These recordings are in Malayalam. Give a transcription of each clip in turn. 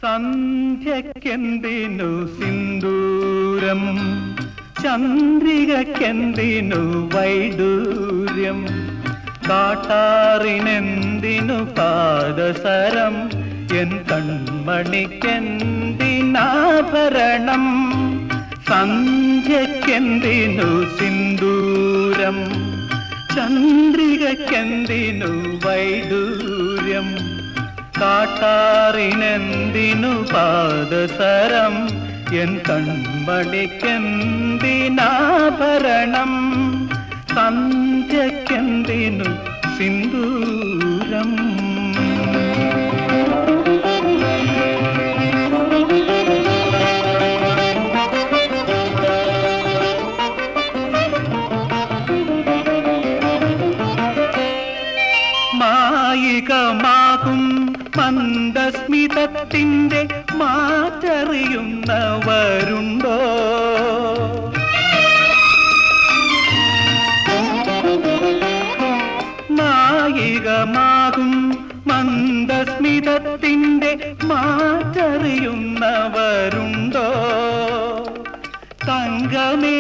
സന്ധ്യക്കെന്തിനു സിന്ദൂരം ചന്ദ്രികക്കെന്തിനു വൈഡൂര്യം കാട്ടാറിനെന്തിനു പാദസരം എൻ കൺമണിക്കെന്തിനാഭരണം സന്ധ്യക്കെന്തിനു സിന്ദൂരം ചന്ദ്രികക്കെന്തിനു വൈഡൂര്യം കാട്ടാറിനെന്തിനു പാദസരം എൻ കൺമണിക്കെന്തിനാഭരണം സന്ധ്യക്കെന്തിനു സിന്ദൂരം മായികമാകും മന്ദസ്മിതത്തിൻ്റെ മാറ്ററിയുന്നവരുണ്ടോ മായികമാകും മന്ദസ്മിതത്തിൻ്റെ മാറ്ററിയുന്നവരുണ്ടോ തങ്കമേ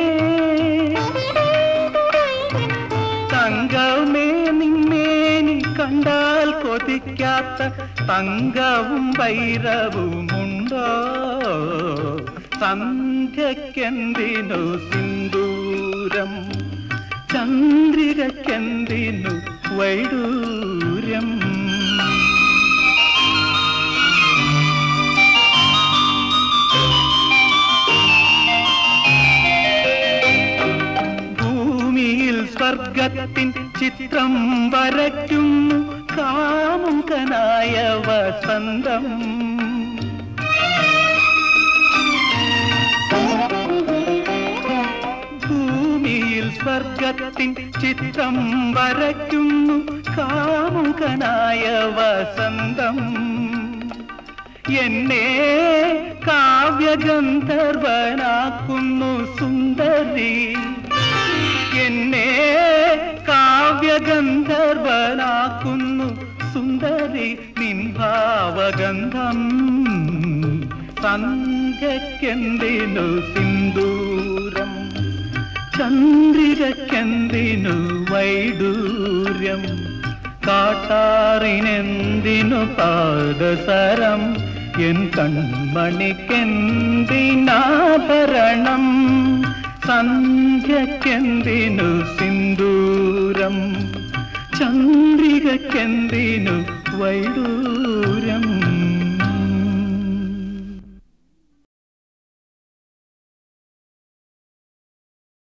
തങ്കമേ നിന്നേനി കണ്ടാൽ കൊതിക്കാത്ത തങ്കവും വൈരവുമുണ്ടോ സന്ധ്യക്കെന്തിനു സിന്ദൂരം ചന്ദ്രികക്കെന്തിനു വൈഡൂര്യം ഭൂമിയിൽ സ്വർഗത്തിൻ ചിത്രം വരയ്ക്കുന്നു കാമുകനായ വസന്തം ഭൂമിയിൽ സ്വർഗത്തിൻ ചിത്രം വരയ്ക്കുന്നു കാമുകനായ വസന്തം എന്നെ കാവ്യഗന്ധർവനാക്കുന്നു സുന്ദരി എന്നെ കാവ്യഗന്ധർവനാക്കുന്നു സുന്ദരി നിൻഭാവഗന്ധം സന്ധ്യക്കെന്തിനു സിന്ദൂരം ചന്ദ്രികക്കെന്തിനു വൈഡൂര്യം കാട്ടാറിനെന്തിനു പാദസരം എൻ കൺമണിക്കെന്തിനാഭരണം സന്ധ്യക്കെന്തിനു സിന്ദൂരം ചന്ദ്രികക്കെന്തിനു വൈഡൂര്യം